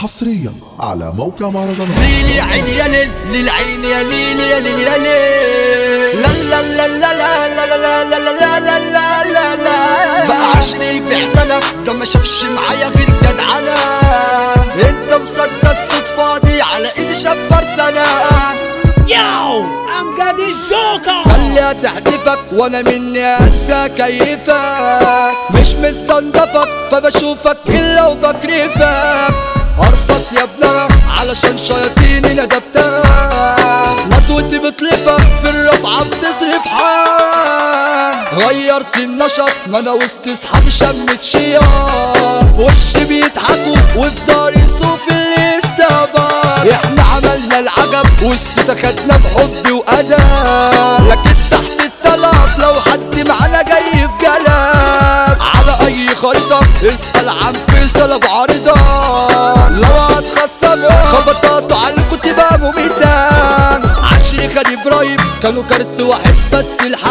حصريا على موقع مهرجانات ليل يا عين يا ليل للعين يا ليل يا ليل يا ليل لا لا لا لا لا لا لا لا لا لا لا لا لا بقى عشري بعملة ده ما شافش معايا غير جدعنة انت مصدق الصدفة دي على ايدي شفر سنة ياو امجد الجوكر خليها تحدفك وانا مني انسى كيفك مش مستنضفك فبشوفك الا وبكرفك ارفص يا ابنها علشان شياطيني ندبتها مطوتي بتلفك في الرفعة بتصرف حال غيرت النشط ما انا وسط اصحابي شمت شيار في وشي بيضحكوا وفي داري صوف اللي استبار احنا عملنا العجب والستة خدنا بحب وأدب لكن تحت الطلب لو حد معانا جاي في جلب على أي خريطة اسأل عن فيصل أبو عريضة لو هتخصموا خبطاتوا على الكتبة مميتة عشري خد إبراهيم كانوا كارت واحد بس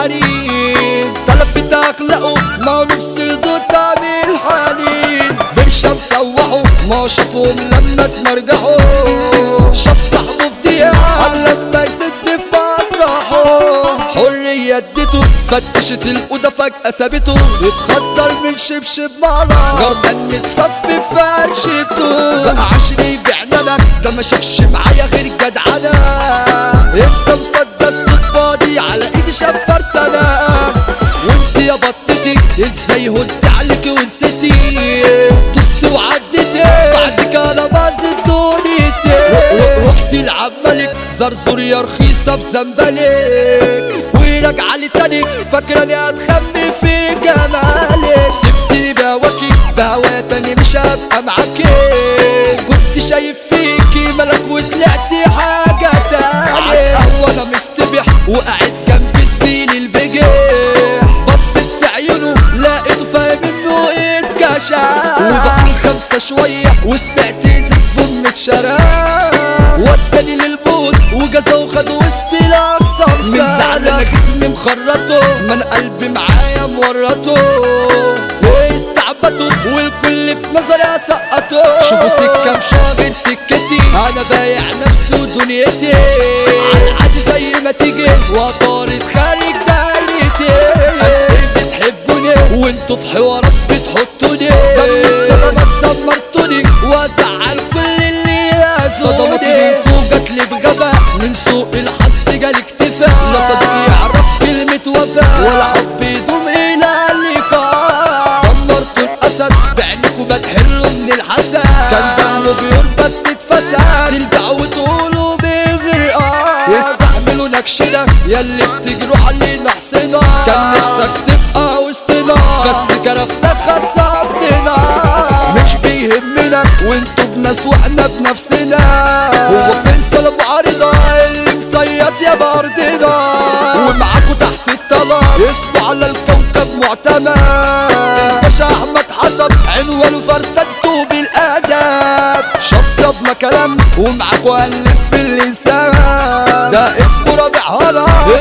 الحريم تلفت أخلاقه ما هو نفسه ضد تعميل حنين برشا مسوحوا ما شافوهم لما تمرجحوا شاف صاحبه في دقيقة قال لما يسد في مطرحه حرية اديته فتشت الأوضة فجأة سابته اتخدر من شبشب مرة غربان متصفي في فرشته بقى عشري بعنانة ده ما شافش معايا غير جدعنة انت مصدق الصدفة دي على ايدي شفر سنة وانت يا بطتي ازاي هدت عليك ونسيتي دوست وعدتي بعدك انا باظت دنيتي رحت لعب ملك زرزور يا رخيصة بزنبلك وراجعة لي تاني فاكراني هتخمي في جمالك سبتني بهواكي بهوا تاني مش هبقى معاكي كنت شايف فيكي ملك وطلعتي حاجة تاني عالقهوة انا مستبح وقاعد جنب زميلي البجح بصيت في عيونه لقيته فاهم انه اتكشف وبقى الخمسة شوية وسمعت زفون متشرف وداني للبوت وجازه وخد وسط الاقصى من زعل انا جسمي مخرطه ما انا قلبي معايا مورطه واستعبطه والكل في نظري اسقطه شوفوا سكه مش غير سكتي انا بايع نفسي ودنيتي على العادي زي ما تيجي وطارت خارج دايرتي قد ايه بتحبوني وانتوا في حوارات بتحطوني دم الصدمات دمرتوني وازعل كل اللي يأذوني صدمات منكوا جاتلي بغباء من سوء الحظ جالي اكتفاء لا صديق يعرف كلمة وفاء ولا حب يدوم إلى اللقاء دمرتوا الأسد بعينكوا بتحلوا من الحسد كان دمه بيقول بس اتفسد ترجعوا وتقولوا بغرقان يستحملوا نكشنا ياللي بتجروا علينا حسنا كان نفسك تبقى وسطنا بس كرفنا خصبتنا مش بيهمنا وانتوا بناس واحنا بنفسنا هو فيصل ابو عريضة اللي مصيط يا بردنا ومعاكوا تحت الطلب اسمه على الكوكب معتمد باشا احمد حطب عنوانه فرسدته بالادب شطبنا كلام ومعاكوا هنلف اللسان ده اسمه رابع هلا